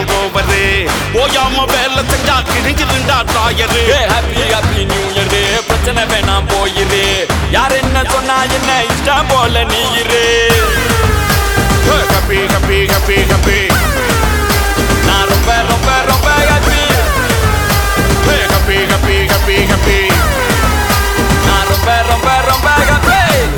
எல்லாம் ஓவரு ஓயாம வேலை செஞ்சா கிழிஞ்சிருந்தா tyre happy happy new year பிரச்சனை வேணாம் போயிரு யார் என்ன சொன்னா என்ன இஷ்டம் போல நீ இரு கப்பி கப்பி கப்பி கப்பி நான் ரொம்ப ரொம்ப ரொம்ப ஹாப்பி கப்பி கப்பி கப்பி கப்பி நான் ரொம்ப ரொம்ப ரொம்ப ஹாப்பி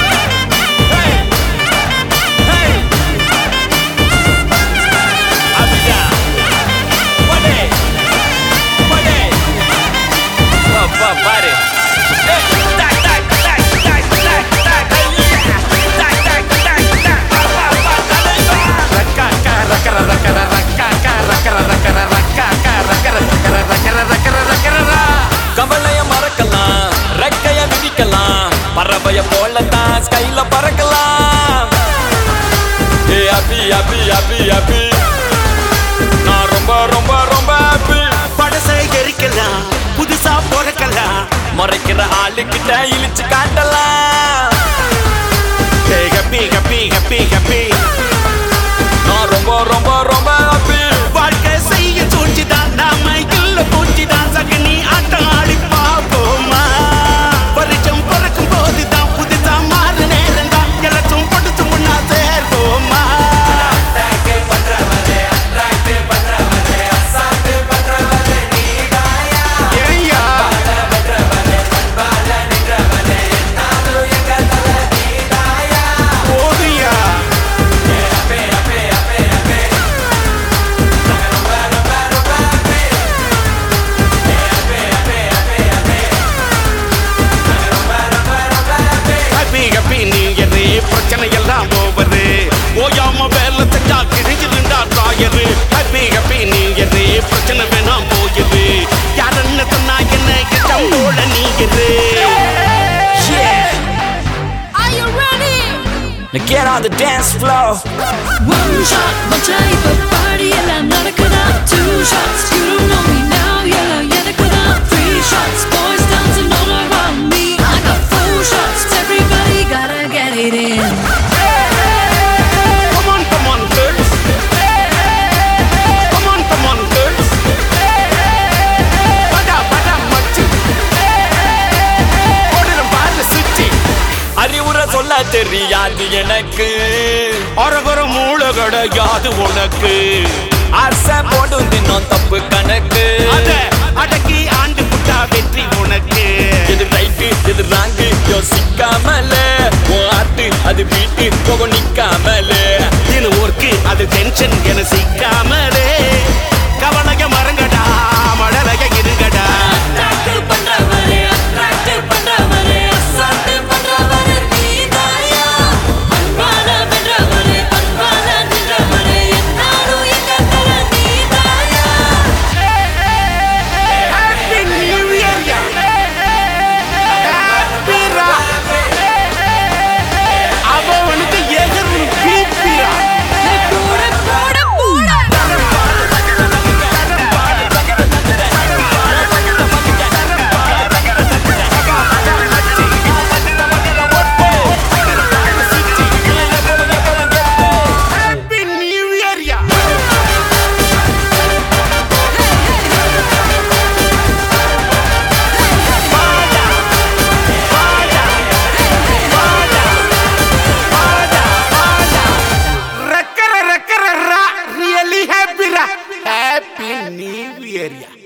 பாரு ரக்கா ரக்கர ரக்கர ரக்கா ரக்கர ரக்கர ரக்கா ரக்கர ரக்கர ரக்கர ரக்கர ரக்கர கவலைய மறக்கலாம் ரெக்கைய விதிக்கலாம் பறவைய போலத்தான் ஸ்கைல பறக்கலாம் ஏ அபி அபி அபி அபி நான் ரொம்ப ரொம்ப ரொம்ப ஹாப்பி படசை எரிக்கலாம் புதுசா பிறக்கலாம் முறைக்கிற ஆளுக்கிட்ட இழிச்சு காட்டலாம் கப்பி கப்பி கப்பி கப்பி நான் ரொம்ப ரொம்ப ரொம்ப ஹாப்பி வாழ்க்கை செய்ய சூழ்ச்சிதான் நாம இல்ல பூச்சிதான் சகனி ஆட்டம் ஆடி பாப்போமா வருஷம் பிறக்கும் போதுதான் புதுசா மாறு நேரம் தான் எல்லாச்சும் பொடுத்து முன்னா சேர்வோமா ஏய்யா. போதுயா ஹாப்பி ஹாப்பி நியூ இயர் பிரச்சனை எல்லாம் ஓவரு ஓயாம வேலை செஞ்சா கிழிஞ்சிருந்தா tyre happy happy new year பிரச்சனை வேணாம் போயிரு யார் என்ன சொன்னா என்ன இஷ்டம் போல நீ இரு Are you ready? Now get on the dance floor One shot, one type of party எல்லாம் நடக்குதா Two shots, you don't know me now yellow எனக்குதா Three shots, boys dancing all around me I got four shots, everybody gotta get it in Come on, come on, girls. Come on, come on, girls. படா, படா, மச்சி. ஓடுறோம் பாரு சுத்தி. அறிவுரை சொல்ல தெரியாது எனக்கு அரகர மூளை கிடையாது உனக்கு ஆசை போடும் தினம் தப்பு கணக்கு அத அடக்கி ஆண்டு புட்டா வெற்றி உனக்கு எது ரைட்டு எது ராங்கு யோசிக்காமலே உன் ஆட்டு அது வீட்டு போக நிக்காமலே இது ஒர்க்கு அது டென்ஷன் என சிக்காமலே கவலைய மறங்கடா மழலைய இருங்கடா Attractive பண்றவரே, attractive பண்றவரே, assault பண்றவரே நீதாயா. அன்பால வென்றவரே, அன்பால நின்றவரே, என்னாலும் எங்க தல நீதாயா. Happy New Year, யா. Happy ரா. அவனுக்கு எதிர்ப்பு பீப்பியா போட, போட, போட. Happy New Year, யா. ரக்கர ரக்கர ரா ரியலி ஹாப்பி ரா ஹாப்பி நியூ இயர் யா